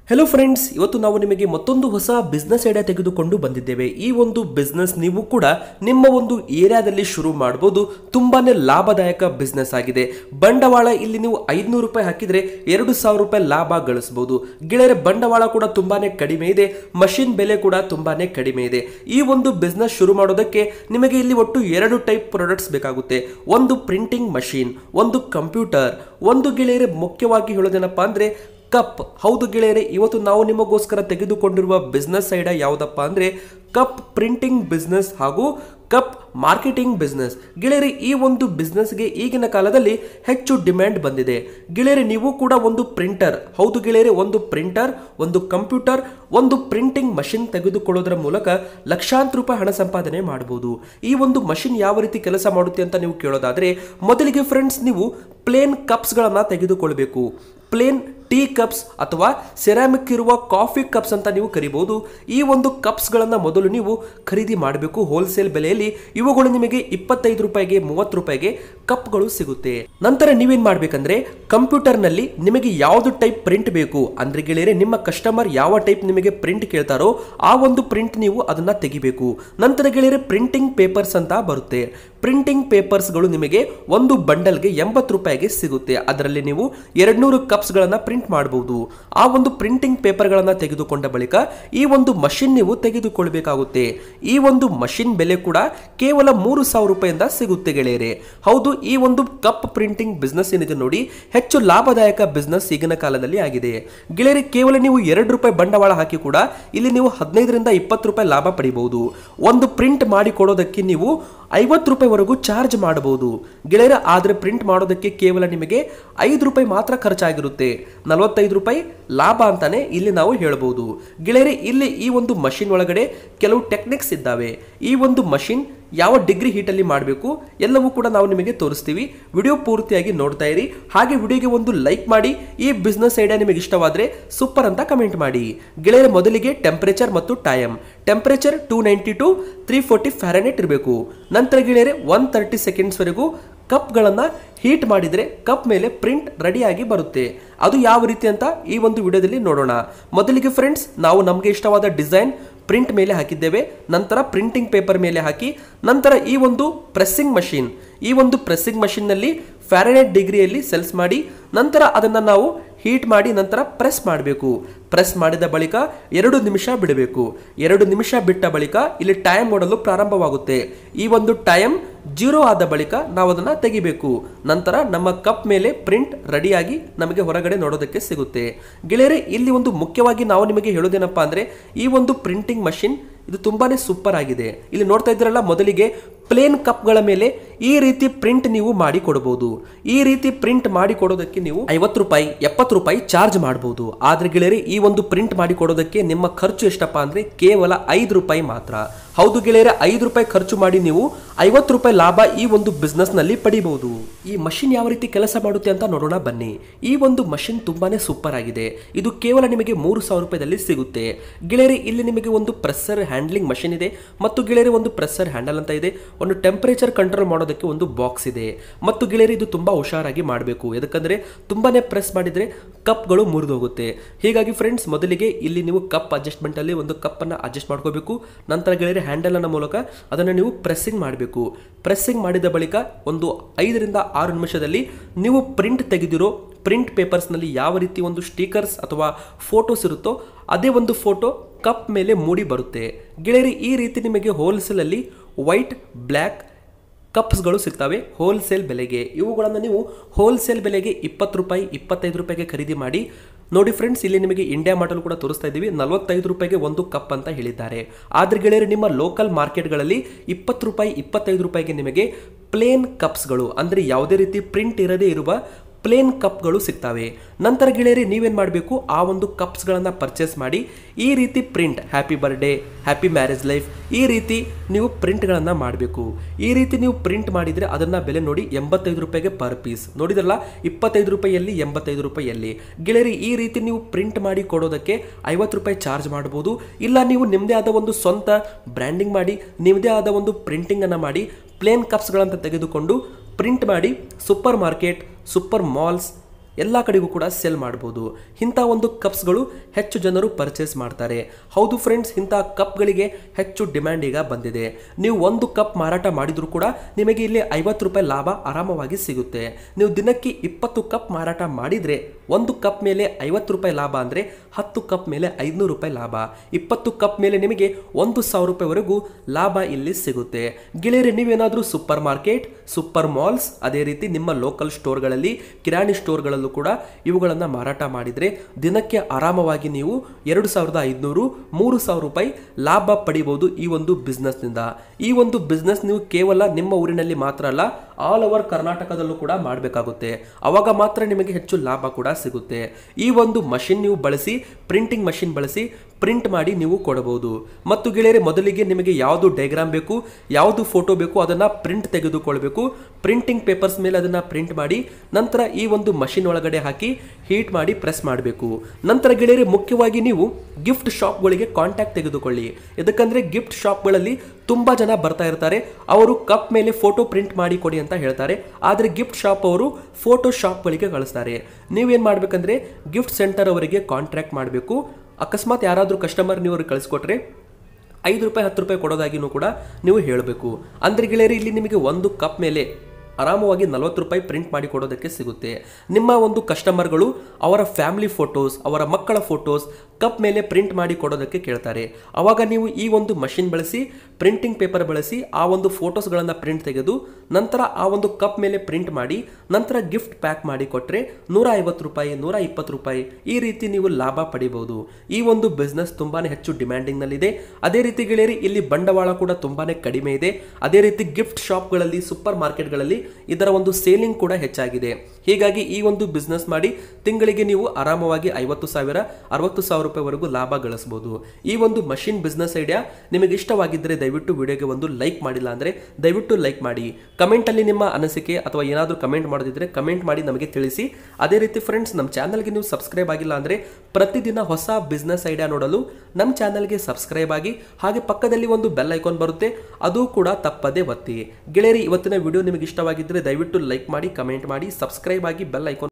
hello friends ಇವತ್ತು ನಾವು ನಿಮಗೆ ಮತ್ತೊಂದು ಹೊಸ ಬಿಸ್ನೆಸ್ ಐಡಿಯಾ ತೆಗೆದುಕೊಂಡು ಬಂದಿದ್ದೇವೆ ಈ ಒಂದು ಬಿಸ್ನೆಸ್ ನೀವು ಕೂಡ ನಿಮ್ಮ ಒಂದು ಏರಿಯಾದಲ್ಲಿ ಶುರು ಮಾಡಬಹುದು ತುಂಬಾನೇ ಲಾಭದಾಯಕ ಬಿಸ್ನೆಸ್ ಆಗಿದೆ ಬಂಡವಾಳ ಇಲ್ಲಿ ನೀವು ಐದುನೂರು ರೂಪಾಯಿ ಹಾಕಿದ್ರೆ ಎರಡು ಸಾವಿರ ರೂಪಾಯಿ ಲಾಭ ಗಳಿಸಬಹುದು ಗೆಳೆಯರೆ ಬಂಡವಾಳ ಕೂಡ ತುಂಬಾನೇ ಕಡಿಮೆ ಇದೆ ಮಷಿನ್ ಬೆಲೆ ಕೂಡ ತುಂಬಾನೇ ಕಡಿಮೆ ಇದೆ ಈ ಒಂದು ಬಿಸ್ನೆಸ್ ಶುರು ಮಾಡೋದಕ್ಕೆ ನಿಮಗೆ ಇಲ್ಲಿ ಒಟ್ಟು ಎರಡು ಟೈಪ್ ಪ್ರಾಡಕ್ಟ್ಸ್ ಬೇಕಾಗುತ್ತೆ ಒಂದು ಪ್ರಿಂಟಿಂಗ್ ಮಷೀನ್ ಒಂದು ಕಂಪ್ಯೂಟರ್ ಒಂದು ಗೆಳೆಯರೆ ಮುಖ್ಯವಾಗಿ ಹೇಳೋದೇನಪ್ಪ ಅಂದ್ರೆ ಕಪ್ ಹೌದು ಗೆಳೆಯರೆ ಇವತ್ತು ನಾವು ನಿಮಗೋಸ್ಕರ ತೆಗೆದುಕೊಂಡಿರುವ ಬಿಸ್ನೆಸ್ ಐಡಿಯಾ ಯಾವುದಪ್ಪ ಅಂದರೆ ಕಪ್ ಪ್ರಿಂಟಿಂಗ್ ಬಿಸ್ನೆಸ್ ಹಾಗೂ ಕಪ್ ಮಾರ್ಕೆಟಿಂಗ್ ಬಿಸ್ನೆಸ್ ಗೆಳೆಯರಿ ಈ ಒಂದು ಬಿಸ್ನೆಸ್ಗೆ ಈಗಿನ ಕಾಲದಲ್ಲಿ ಹೆಚ್ಚು ಡಿಮ್ಯಾಂಡ್ ಬಂದಿದೆ ಗೆಳೆಯರಿ ನೀವು ಕೂಡ ಒಂದು ಪ್ರಿಂಟರ್ ಹೌದು ಗೆಳೆಯರಿ ಒಂದು ಪ್ರಿಂಟರ್ ಒಂದು ಕಂಪ್ಯೂಟರ್ ಒಂದು ಪ್ರಿಂಟಿಂಗ್ ಮಷಿನ್ ತೆಗೆದುಕೊಳ್ಳೋದ್ರ ಮೂಲಕ ಲಕ್ಷಾಂತರ ರೂಪಾಯಿ ಹಣ ಸಂಪಾದನೆ ಮಾಡಬಹುದು ಈ ಒಂದು ಮಷಿನ್ ಯಾವ ರೀತಿ ಕೆಲಸ ಮಾಡುತ್ತೆ ಅಂತ ನೀವು ಕೇಳೋದಾದ್ರೆ ಮೊದಲಿಗೆ ಫ್ರೆಂಡ್ಸ್ ನೀವು ಪ್ಲೇನ್ ಕಪ್ಸ್ಗಳನ್ನ ತೆಗೆದುಕೊಳ್ಬೇಕು ಪ್ಲೇನ್ ಟೀ ಕಪ್ಸ್ ಅಥವಾ ಸೆರಾಮಿಕ್ ಇರುವ ಕಾಫಿ ಕಪ್ಸ್ ಅಂತ ನೀವು ಕರಿಬಹುದು ಈ ಒಂದು ಕಪ್ಸ್ಗಳನ್ನು ಮೊದಲು ನೀವು ಖರೀದಿ ಮಾಡಬೇಕು ಹೋಲ್ಸೇಲ್ ಬೆಲೆಯಲ್ಲಿ ಇವುಗಳು ನಿಮಗೆ ಇಪ್ಪತ್ತೈದು ರೂಪಾಯಿಗೆ ಮೂವತ್ತು ರೂಪಾಯಿಗೆ ಕಪ್ಗಳು ಸಿಗುತ್ತೆ ನಂತರ ನೀವೇನ್ ಮಾಡ್ಬೇಕಂದ್ರೆ ಕಂಪ್ಯೂಟರ್ನಲ್ಲಿ ನಿಮಗೆ ಯಾವುದು ಟೈಪ್ ಪ್ರಿಂಟ್ ಬೇಕು ಅಂದ್ರೆ ಗೆಳೆಯರೆ ನಿಮ್ಮ ಕಸ್ಟಮರ್ ಯಾವ ಟೈಪ್ ನಿಮಗೆ ಪ್ರಿಂಟ್ ಕೇಳ್ತಾರೋ ಆ ಒಂದು ಪ್ರಿಂಟ್ ನೀವು ಅದನ್ನ ತೆಗಿಬೇಕು ನಂತರ ಗೆಳೆಯರೆ ಪ್ರಿಂಟಿಂಗ್ ಪೇಪರ್ಸ್ ಅಂತ ಬರುತ್ತೆ ಪ್ರಿಂಟಿಂಗ್ ಪೇಪರ್ಸ್ಗಳು ನಿಮಗೆ ಒಂದು ಬಂಡಲ್ಗೆ ಎಂಬತ್ತು ರೂಪಾಯಿಗೆ ಸಿಗುತ್ತೆ ಅದರಲ್ಲಿ ನೀವು ಎರಡ್ನೂರು ಕಪ್ಸ್ಗಳನ್ನು ಪ್ರಿಂಟ್ ಮಾಡಬಹುದು ಆ ಒಂದು ಪ್ರಿಂಟಿಂಗ್ ಪೇಪರ್ಗಳನ್ನು ತೆಗೆದುಕೊಂಡ ಬಳಿಕ ಈ ಒಂದು ಮಷಿನ್ ನೀವು ತೆಗೆದುಕೊಳ್ಬೇಕಾಗುತ್ತೆ ಈ ಒಂದು ಮಷಿನ್ ಬೆಲೆ ಕೂಡ ಕೇವಲ ಮೂರು ಸಾವಿರ ರೂಪಾಯಿಂದ ಸಿಗುತ್ತೆ ಗೆಳೆಯರೆ ಹೌದು ಈ ಒಂದು ಕಪ್ ಪ್ರಿಂಟಿಂಗ್ ಬಿಸ್ನೆಸ್ ಏನಿದೆ ನೋಡಿ ಹೆಚ್ಚು ಲಾಭದಾಯಕ ಬಿಸ್ನೆಸ್ ಈಗಿನ ಕಾಲದಲ್ಲಿ ಆಗಿದೆ ಗೆಳೆಯರೆ ಕೇವಲ ನೀವು ಎರಡು ರೂಪಾಯಿ ಬಂಡವಾಳ ಹಾಕಿ ಕೂಡ ಇಲ್ಲಿ ನೀವು ಹದಿನೈದರಿಂದ ಇಪ್ಪತ್ತು ರೂಪಾಯಿ ಲಾಭ ಪಡಿಬಹುದು ಒಂದು ಪ್ರಿಂಟ್ ಮಾಡಿ ಕೊಡೋದಕ್ಕೆ ನೀವು ಐವತ್ತು ರೂಪಾಯಿವರೆಗೂ ಚಾರ್ಜ್ ಮಾಡಬಹುದು ಗೆಳೆಯರ ಆದರೆ ಪ್ರಿಂಟ್ ಮಾಡೋದಕ್ಕೆ ಕೇವಲ ನಿಮಗೆ ಐದು ರೂಪಾಯಿ ಮಾತ್ರ ಖರ್ಚಾಗಿರುತ್ತೆ ನಲವತ್ತೈದು ರೂಪಾಯಿ ಲಾಭ ಅಂತಾನೆ ಇಲ್ಲಿ ನಾವು ಹೇಳ್ಬೋದು ಗೆಳೆಯರೆ ಇಲ್ಲಿ ಈ ಒಂದು ಮಷಿನ್ ಒಳಗಡೆ ಕೆಲವು ಟೆಕ್ನಿಕ್ಸ್ ಇದ್ದಾವೆ ಈ ಒಂದು ಮಷಿನ್ ಯಾವ ಡಿಗ್ರಿ ಹೀಟಲ್ಲಿ ಮಾಡಬೇಕು ಎಲ್ಲವೂ ಕೂಡ ನಾವು ನಿಮಗೆ ತೋರಿಸ್ತೀವಿ ವಿಡಿಯೋ ಪೂರ್ತಿಯಾಗಿ ನೋಡ್ತಾ ಇರಿ ಹಾಗೆ ವಿಡಿಯೋಗೆ ಒಂದು ಲೈಕ್ ಮಾಡಿ ಈ ಬಿಸ್ನೆಸ್ ಐಡಿಯಾ ನಿಮಗೆ ಇಷ್ಟವಾದರೆ ಸೂಪರ್ ಅಂತ ಕಮೆಂಟ್ ಮಾಡಿ ಗೆಳೆಯರ ಮೊದಲಿಗೆ ಟೆಂಪರೇಚರ್ ಮತ್ತು time temperature two ninety to three forty fahrenheit ಇರಬೇಕು ನಂತರ ಗೆಳೆಯರೆ ಒನ್ ತರ್ಟಿ ಸೆಕೆಂಡ್ಸ್ವರೆಗೂ ಕಪ್ಗಳನ್ನು ಹೀಟ್ ಮಾಡಿದರೆ ಕಪ್ ಮೇಲೆ ಪ್ರಿಂಟ್ ರೆಡಿಯಾಗಿ ಬರುತ್ತೆ ಅದು ಯಾವ ರೀತಿ ಅಂತ ಈ ಒಂದು ವಿಡಿಯೋದಲ್ಲಿ ನೋಡೋಣ ಮೊದಲಿಗೆ ಫ್ರೆಂಡ್ಸ್ ನಾವು ನಮಗೆ ಇಷ್ಟವಾದ ಡಿಸೈನ್ ಪ್ರಿಂಟ್ ಮೇಲೆ ಹಾಕಿದ್ದೇವೆ ನಂತರ ಪ್ರಿಂಟಿಂಗ್ ಪೇಪರ್ ಮೇಲೆ ಹಾಕಿ ನಂತರ ಈ ಒಂದು ಪ್ರೆಸ್ಸಿಂಗ್ ಮಷಿನ್ ಈ ಒಂದು ಪ್ರೆಸ್ಸಿಂಗ್ ಮಷಿನ್ನಲ್ಲಿ ಫ್ಯಾರನೆಟ್ ಡಿಗ್ರಿಯಲ್ಲಿ ಸೆಲ್ಸ್ ಮಾಡಿ ನಂತರ ಅದನ್ನು ನಾವು ಹೀಟ್ ಮಾಡಿ ನಂತರ ಪ್ರೆಸ್ ಮಾಡಬೇಕು ಪ್ರೆಸ್ ಮಾಡಿದ ಬಳಿಕ ಎರಡು ನಿಮಿಷ ಬಿಡಬೇಕು ಎರಡು ನಿಮಿಷ ಬಿಟ್ಟ ಬಳಿಕ ಇಲ್ಲಿ ಟೈಮ್ ನೋಡಲು ಪ್ರಾರಂಭವಾಗುತ್ತೆ ಈ ಒಂದು ಟೈಮ್ ಜೀರೋ ಆದ ಬಳಿಕ ನಾವು ಅದನ್ನು ತೆಗಿಬೇಕು ನಂತರ ನಮ್ಮ ಕಪ್ ಮೇಲೆ ಪ್ರಿಂಟ್ ರೆಡಿಯಾಗಿ ನಮಗೆ ಹೊರಗಡೆ ನೋಡೋದಕ್ಕೆ ಸಿಗುತ್ತೆ ಗೆಳೆಯರೆ ಇಲ್ಲಿ ಒಂದು ಮುಖ್ಯವಾಗಿ ನಾವು ನಿಮಗೆ ಹೇಳೋದೇನಪ್ಪ ಅಂದರೆ ಈ ಒಂದು ಪ್ರಿಂಟಿಂಗ್ ಮಷಿನ್ ಇದು ತುಂಬಾನೇ ಸೂಪರ್ ಆಗಿದೆ ಇಲ್ಲಿ ನೋಡ್ತಾ ಇದ್ದೀರಲ್ಲ ಮೊದಲಿಗೆ ಪ್ಲೇನ್ ಕಪ್ಗಳ ಮೇಲೆ ಈ ರೀತಿ ಪ್ರಿಂಟ್ ನೀವು ಮಾಡಿ ಕೊಡಬಹುದು ಈ ರೀತಿ ಪ್ರಿಂಟ್ ಮಾಡಿ ಕೊಡೋದಕ್ಕೆ ನೀವು ಐವತ್ತು ರೂಪಾಯಿ ಎಪ್ಪತ್ತು ರೂಪಾಯಿ ಚಾರ್ಜ್ ಮಾಡಬಹುದು ಆದ್ರೆ ಗೆಳೆಯರಿ ಈ ಒಂದು ಪ್ರಿಂಟ್ ಮಾಡಿ ಕೊಡೋದಕ್ಕೆ ನಿಮ್ಮ ಖರ್ಚು ಎಷ್ಟಪ್ಪ ಅಂದ್ರೆ ಕೇವಲ ಐದು ರೂಪಾಯಿ ಮಾತ್ರ ಹೌದು ಗೆಳೆಯರೆ ಐದು ರೂಪಾಯಿ ಖರ್ಚು ಮಾಡಿ ನೀವು ಐವತ್ತು ರೂಪಾಯಿ ಲಾಭ ಈ ಒಂದು ಬಿಸ್ನೆಸ್ ನಲ್ಲಿ ಪಡಿಬಹುದು ಈ ಮಷಿನ್ ಯಾವ ರೀತಿ ಕೆಲಸ ಮಾಡುತ್ತೆ ಅಂತ ನೋಡೋಣ ಬನ್ನಿ ಈ ಒಂದು ಮಷಿನ್ ತುಂಬಾನೇ ಸೂಪರ್ ಆಗಿದೆ ಇದು ಕೇವಲ ನಿಮಗೆ ಮೂರು ಸಾವಿರ ರೂಪಾಯಿದಲ್ಲಿ ಸಿಗುತ್ತೆ ಗೆಳೆಯರಿ ಇಲ್ಲಿ ನಿಮಗೆ ಒಂದು ಪ್ರೆಸ್ಸರ್ ಹ್ಯಾಂಡ್ಲಿಂಗ್ ಮಷಿನ್ ಇದೆ ಮತ್ತು ಗೆಳೆಯರಿ ಒಂದು ಪ್ರೆಸ್ಸರ್ ಹ್ಯಾಂಡಲ್ ಅಂತ ಇದೆ ಒಂದು ಟೆಂಪರೇಚರ್ ಕಂಟ್ರೋಲ್ ಮಾಡೋದಕ್ಕೆ ಒಂದು ಬಾಕ್ಸ್ ಇದೆ ಮತ್ತು ಗೆಳೆಯರಿ ಇದು ತುಂಬಾ ಹುಷಾರಾಗಿ ಮಾಡಬೇಕು ಯಾಕಂದ್ರೆ ತುಂಬಾನೇ ಪ್ರೆಸ್ ಮಾಡಿದ್ರೆ ಕಪ್ಗಳು ಮುರಿದೋಗುತ್ತೆ ಹೀಗಾಗಿ ಫ್ರೆಂಡ್ಸ್ ಮೊದಲಿಗೆ ಇಲ್ಲಿ ನೀವು ಕಪ್ ಅಡ್ಜಸ್ಟ್ಮೆಂಟ್ ಅಲ್ಲಿ ಒಂದು ಕಪ್ ಅನ್ನ ಅಡ್ಜಸ್ಟ್ ಮಾಡ್ಕೋಬೇಕು ನಂತರ ಗೆಳೆಯರಿ ಹ್ಯಾಂಡಲ್ ಅನ್ನ ಮೂಲಕ ಅದನ್ನು ನೀವು ಪ್ರೆಸ್ಸಿಂಗ್ ಮಾಡಬೇಕು ಪ್ರೆಸ್ಸಿಂಗ್ ಮಾಡಿದ ಬಳಿಕ ಒಂದು ಐದರಿಂದ ಆರು ನಿಮಿಷದಲ್ಲಿ ನೀವು ಪ್ರಿಂಟ್ ತೆಗೆದಿರೋ ಪ್ರಿಂಟ್ ಪೇಪರ್ಸ್ನಲ್ಲಿ ಯಾವ ರೀತಿ ಒಂದು ಸ್ಟಿಕರ್ಸ್ ಅಥವಾ ಫೋಟೋಸ್ ಇರುತ್ತೋ ಅದೇ ಒಂದು ಫೋಟೋ ಕಪ್ ಮೇಲೆ ಮೂಡಿ ಬರುತ್ತೆ ಗೆಳೆಯರಿ ಈ ರೀತಿ ನಿಮಗೆ ಹೋಲ್ಸೇಲಲ್ಲಿ ವೈಟ್ ಬ್ಲ್ಯಾಕ್ ಕಪ್ಸ್ಗಳು ಸಿಗ್ತವೆ ಹೋಲ್ಸೇಲ್ ಬೆಲೆಗೆ ಇವುಗಳನ್ನು ನೀವು ಹೋಲ್ಸೇಲ್ ಬೆಲೆಗೆ ಇಪ್ಪತ್ತು ರೂಪಾಯಿ ಇಪ್ಪತ್ತೈದು ರೂಪಾಯಿಗೆ ಖರೀದಿ ಮಾಡಿ ನೋಡಿ ಫ್ರೆಂಡ್ಸ್ ಇಲ್ಲಿ ನಿಮಗೆ ಇಂಡಿಯಾ ಮಾಡಲ್ ಕೂಡ ತೋರಿಸ್ತಾ ಇದ್ದೀವಿ ನಲವತ್ತೈದು ರೂಪಾಯಿಗೆ ಒಂದು ಕಪ್ ಅಂತ ಹೇಳಿದ್ದಾರೆ ಆದ್ರೆ ಗೆಳೆಯರು ನಿಮ್ಮ ಲೋಕಲ್ ಮಾರ್ಕೆಟ್ಗಳಲ್ಲಿ ಇಪ್ಪತ್ತು ರೂಪಾಯಿ ಇಪ್ಪತ್ತೈದು ರೂಪಾಯಿಗೆ ನಿಮಗೆ ಪ್ಲೇನ್ ಕಪ್ಸ್ಗಳು ಅಂದರೆ ಯಾವುದೇ ರೀತಿ ಪ್ರಿಂಟ್ ಇರದೇ ಇರುವ ಪ್ಲೇನ್ ಕಪ್ಗಳು ಸಿಗ್ತವೆ ನಂತರ ಗೆಳೆಯರಿ ನೀವೇನು ಮಾಡಬೇಕು ಆ ಒಂದು ಕಪ್ಸ್ಗಳನ್ನು ಪರ್ಚೇಸ್ ಮಾಡಿ ಈ ರೀತಿ print happy birthday happy marriage life ಈ ರೀತಿ ನೀವು ಪ್ರಿಂಟ್ಗಳನ್ನು ಮಾಡಬೇಕು ಈ ರೀತಿ ನೀವು ಪ್ರಿಂಟ್ ಮಾಡಿದರೆ ಅದನ್ನು ಬೆಲೆ ನೋಡಿ ಎಂಬತ್ತೈದು ರೂಪಾಯಿಗೆ ಪರ್ ಪೀಸ್ ನೋಡಿದ್ರಲ್ಲ ಇಪ್ಪತ್ತೈದು ರೂಪಾಯಿಯಲ್ಲಿ ಎಂಬತ್ತೈದು ರೂಪಾಯಿಯಲ್ಲಿ ಗೆಳೆಯರಿ ಈ ರೀತಿ ನೀವು ಪ್ರಿಂಟ್ ಮಾಡಿ ಕೊಡೋದಕ್ಕೆ ಐವತ್ತು ರೂಪಾಯಿ ಚಾರ್ಜ್ ಮಾಡ್ಬೋದು ಇಲ್ಲ ನೀವು ನಿಮ್ಮದೇ ಆದ ಒಂದು ಸ್ವಂತ ಬ್ರ್ಯಾಂಡಿಂಗ್ ಮಾಡಿ ನಿಮ್ಮದೇ ಆದ ಒಂದು ಪ್ರಿಂಟಿಂಗನ್ನು ಮಾಡಿ ಪ್ಲೇನ್ ಕಪ್ಸ್ಗಳಂತ ತೆಗೆದುಕೊಂಡು ಪ್ರಿಂಟ್ ಮಾಡಿ ಸೂಪರ್ ಮಾರ್ಕೆಟ್ ಸೂಪರ್ ಮಾಲ್ಸ್ ಎಲ್ಲ ಕಡೆಗೂ ಕೂಡ ಸೆಲ್ ಮಾಡ್ಬೋದು ಇಂಥ ಒಂದು ಕಪ್ಸ್ಗಳು ಹೆಚ್ಚು ಜನರು ಪರ್ಚೇಸ್ ಮಾಡ್ತಾರೆ ಹೌದು ಫ್ರೆಂಡ್ಸ್ ಇಂಥ ಕಪ್ಗಳಿಗೆ ಹೆಚ್ಚು ಡಿಮ್ಯಾಂಡ್ ಈಗ ಬಂದಿದೆ ನೀವು ಒಂದು ಕಪ್ ಮಾರಾಟ ಮಾಡಿದರೂ ಕೂಡ ನಿಮಗೆ ಇಲ್ಲಿ ಐವತ್ತು ರೂಪಾಯಿ ಲಾಭ ಆರಾಮವಾಗಿ ಸಿಗುತ್ತೆ ನೀವು ದಿನಕ್ಕೆ ಇಪ್ಪತ್ತು ಕಪ್ ಮಾರಾಟ ಮಾಡಿದರೆ ಒಂದು ಕಪ್ ಮೇಲೆ ಐವತ್ತು ರೂಪಾಯಿ ಲಾಭ ಅಂದರೆ ಹತ್ತು ಕಪ್ ಮೇಲೆ ಐದುನೂರು ರೂಪಾಯಿ ಲಾಭ ಇಪ್ಪತ್ತು ಕಪ್ ಮೇಲೆ ನಿಮಗೆ ಒಂದು ಸಾವಿರ ರೂಪಾಯಿವರೆಗೂ ಲಾಭ ಇಲ್ಲಿ ಸಿಗುತ್ತೆ ಗೆಳೆಯರೆ ನೀವೇನಾದರೂ ಸೂಪರ್ ಮಾರ್ಕೆಟ್ ಸೂಪರ್ ಮಾಲ್ಸ್ ಅದೇ ರೀತಿ ನಿಮ್ಮ ಲೋಕಲ್ ಸ್ಟೋರ್ಗಳಲ್ಲಿ ಕಿರಾಣಿ ಸ್ಟೋರ್ಗಳಲ್ಲೂ ಕೂಡ ಇವುಗಳನ್ನು ಮಾರಾಟ ಮಾಡಿದರೆ ದಿನಕ್ಕೆ ಆರಾಮವಾಗಿ ನೀವು ಎರಡು ಸಾವಿರದ ಐದುನೂರು ಮೂರು ಸಾವಿರ ರೂಪಾಯಿ ಲಾಭ ಪಡಿಬೋದು ಈ ಒಂದು ಬಿಸ್ನೆಸ್ನಿಂದ ಈ ಒಂದು ಬಿಸ್ನೆಸ್ ನೀವು ಕೇವಲ ನಿಮ್ಮ ಊರಿನಲ್ಲಿ ಮಾತ್ರ ಅಲ್ಲ ಆಲ್ ಓವರ್ ಕರ್ನಾಟಕದಲ್ಲೂ ಕೂಡ ಮಾಡಬೇಕಾಗುತ್ತೆ ಅವಾಗ ಮಾತ್ರ ನಿಮಗೆ ಹೆಚ್ಚು ಲಾಭ ಕೂಡ ಸಿಗುತ್ತೆ ಈ ಒಂದು ಮಷಿನ್ ನೀವು ಬಳಸಿ ಪ್ರಿಂಟಿಂಗ್ ಮಷಿನ್ ಬಳಸಿ ಪ್ರಿಂಟ್ ಮಾಡಿ ನೀವು ಕೊಡಬಹುದು ಮತ್ತು ಗೆಳೆಯರೆ ಮೊದಲಿಗೆ ನಿಮಗೆ ಯಾವುದು ಡೈಗ್ರಾಮ್ ಬೇಕು ಯಾವುದು ಫೋಟೋ ಬೇಕು ಅದನ್ನು ಪ್ರಿಂಟ್ ತೆಗೆದುಕೊಳ್ಬೇಕು ಪ್ರಿಂಟಿಂಗ್ ಪೇಪರ್ಸ್ ಮೇಲೆ ಅದನ್ನು ಪ್ರಿಂಟ್ ಮಾಡಿ ನಂತರ ಈ ಒಂದು ಮಷಿನ್ ಒಳಗಡೆ ಹಾಕಿ ಹೀಟ್ ಮಾಡಿ ಪ್ರೆಸ್ ಮಾಡಬೇಕು ನಂತರ ಗೆಳೆಯರೆ ಮುಖ್ಯವಾಗಿ ನೀವು ಗಿಫ್ಟ್ ಶಾಪ್ಗಳಿಗೆ ಕಾಂಟ್ಯಾಕ್ಟ್ ತೆಗೆದುಕೊಳ್ಳಿ ಯಾಕಂದರೆ ಗಿಫ್ಟ್ ಶಾಪ್ಗಳಲ್ಲಿ ತುಂಬ ಜನ ಬರ್ತಾ ಇರ್ತಾರೆ ಅವರು ಕಪ್ ಮೇಲೆ ಫೋಟೋ ಪ್ರಿಂಟ್ ಮಾಡಿ ಕೊಡಿ ಅಂತ ಹೇಳ್ತಾರೆ ಆದರೆ ಗಿಫ್ಟ್ ಶಾಪ್ ಅವರು ಫೋಟೋ ಶಾಪ್ಗಳಿಗೆ ಕಳಿಸ್ತಾರೆ ನೀವೇನು ಮಾಡಬೇಕಂದ್ರೆ ಗಿಫ್ಟ್ ಸೆಂಟರ್ ಅವರಿಗೆ ಕಾಂಟ್ರಾಕ್ಟ್ ಮಾಡಬೇಕು ಅಕಸ್ಮಾತ್ ಯಾರಾದರೂ ಕಸ್ಟಮರ್ ನೀವು ಅವ್ರಿಗೆ ಕಳಿಸ್ಕೊಟ್ರೆ ಐದು ರೂಪಾಯಿ ಹತ್ತು ರೂಪಾಯಿ ಕೊಡೋದಾಗಿನೂ ಕೂಡ ನೀವು ಹೇಳಬೇಕು ಅಂದ್ರೆ ಗೆಳೆಯರಿ ಇಲ್ಲಿ ನಿಮಗೆ ಒಂದು ಕಪ್ ಮೇಲೆ ಆರಾಮವಾಗಿ ನಲವತ್ತು ರೂಪಾಯಿ ಪ್ರಿಂಟ್ ಮಾಡಿ ಕೊಡೋದಕ್ಕೆ ಸಿಗುತ್ತೆ ನಿಮ್ಮ ಒಂದು ಕಸ್ಟಮರ್ಗಳು ಅವರ ಫ್ಯಾಮಿಲಿ ಫೋಟೋಸ್ ಅವರ ಮಕ್ಕಳ ಫೋಟೋಸ್ ಕಪ್ ಮೇಲೆ ಪ್ರಿಂಟ್ ಮಾಡಿ ಕೊಡೋದಕ್ಕೆ ಕೇಳ್ತಾರೆ ಅವಾಗ ನೀವು ಈ ಒಂದು ಮಷಿನ್ ಬಳಸಿ ಪ್ರಿಂಟಿಂಗ್ ಪೇಪರ್ ಬಳಸಿ ಆ ಒಂದು ಫೋಟೋಸ್ಗಳನ್ನು ಪ್ರಿಂಟ್ ತೆಗೆದು ನಂತರ ಆ ಒಂದು ಕಪ್ ಮೇಲೆ ಪ್ರಿಂಟ್ ಮಾಡಿ ನಂತರ ಗಿಫ್ಟ್ ಪ್ಯಾಕ್ ಮಾಡಿ ಕೊಟ್ಟರೆ ನೂರ ಐವತ್ತು ರೂಪಾಯಿ ನೂರ ಇಪ್ಪತ್ತು ರೂಪಾಯಿ ಈ ರೀತಿ ನೀವು ಲಾಭ ಪಡಿಬಹುದು ಈ ಒಂದು ಬಿಸ್ನೆಸ್ ತುಂಬಾನೇ ಹೆಚ್ಚು ಡಿಮ್ಯಾಂಡಿಂಗ್ನಲ್ಲಿದೆ ಅದೇ ರೀತಿ ಗೆಳೆಯರಿ ಇಲ್ಲಿ ಬಂಡವಾಳ ಕೂಡ ತುಂಬಾನೇ ಕಡಿಮೆ ಇದೆ ಅದೇ ರೀತಿ ಗಿಫ್ಟ್ ಶಾಪ್ಗಳಲ್ಲಿ ಸೂಪರ್ ಮಾರ್ಕೆಟ್ಗಳಲ್ಲಿ ಇದರ ಒಂದು ಸೇಲಿಂಗ್ ಕೂಡ ಹೆಚ್ಚಾಗಿದೆ ಹೀಗಾಗಿ ಈ ಒಂದು ಬಿಸ್ನೆಸ್ ಮಾಡಿ ತಿಂಗಳಿಗೆ ನೀವು ಆರಾಮವಾಗಿ ಐವತ್ತು ಸಾವಿರ ಅರವತ್ತು ಸಾವಿರ ರೂಪಾಯಿವರೆಗೂ ಲಾಭ ಗಳಿಸಬಹುದು ಈ ಒಂದು ಮಷಿನ್ ಬಿಸ್ನೆಸ್ ಐಡಿಯಾ ನಿಮಗೆ ಇಷ್ಟವಾಗಿದ್ದರೆ ದಯವಿಟ್ಟು ವಿಡಿಯೋಗೆ ಒಂದು ಲೈಕ್ ಮಾಡಿಲ್ಲ ಅಂದರೆ ದಯವಿಟ್ಟು ಲೈಕ್ ಮಾಡಿ ಕಮೆಂಟಲ್ಲಿ ನಿಮ್ಮ ಅನಿಸಿಕೆ ಅಥವಾ ಏನಾದರೂ ಕಮೆಂಟ್ ಮಾಡೋದಿದ್ರೆ ಕಮೆಂಟ್ ಮಾಡಿ ನಮಗೆ ತಿಳಿಸಿ ಅದೇ ರೀತಿ ಫ್ರೆಂಡ್ಸ್ ನಮ್ಮ ಚಾನಲ್ಗೆ ನೀವು ಸಬ್ಸ್ಕ್ರೈಬ್ ಆಗಿಲ್ಲ ಅಂದರೆ ಪ್ರತಿದಿನ ಹೊಸ ಬಿಸ್ನೆಸ್ ಐಡಿಯಾ ನೋಡಲು ನಮ್ಮ ಚಾನಲ್ಗೆ ಸಬ್ಸ್ಕ್ರೈಬ್ ಆಗಿ ಹಾಗೆ ಪಕ್ಕದಲ್ಲಿ ಒಂದು ಬೆಲ್ ಐಕಾನ್ ಬರುತ್ತೆ ಅದು ಕೂಡ ತಪ್ಪದೇ ಒತ್ತಿ ಗೆಳೆಯರಿ ಇವತ್ತಿನ ವಿಡಿಯೋ ನಿಮಗೆ ಇಷ್ಟವಾಗಿದ್ದರೆ ದಯವಿಟ್ಟು ಲೈಕ್ ಮಾಡಿ ಕಮೆಂಟ್ ಮಾಡಿ ಸಬ್ಸ್ಕ್ರೈಬ್ ಆಗಿ ಬೆಲ್ ಐಕಾನ್